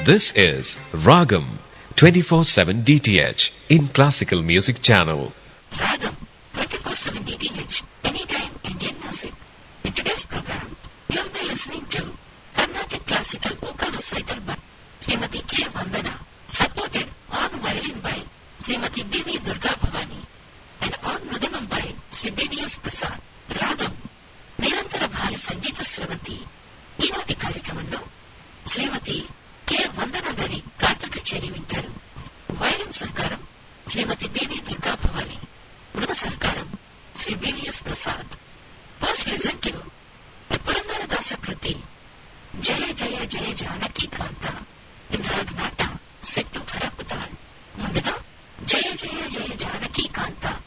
This is Ragam 24/7 DTH in classical music channel. Ragam 24/7 DTH Anytime Indian Music. In today's program, you'll be listening to Carnatic Classical Vocal Recital by Srimati K. Vandana, supported on violin by Srimati B.V. Durga Bhavani and on Mridangam by Sri B.V.S. Prasad. Ragam నిరంతర భారీ సంగీత స్రవంతి ఈనాటి కార్యక్రమంలో శ్రీమతి K వందన గారి గాత్ర కచేరీ వింటారు violin సహకారం Shrimati BV Durga Bhavani మృద సహకారం Shri BVS Prasad first listen to Purandaradasa కృతి జయ జయ జయ జానకి కాంత ఇన్ రాగ్ నాట సెట్టు ఖడపుతాల్ ముందుగా జయ జయ జయ జానకి కాంత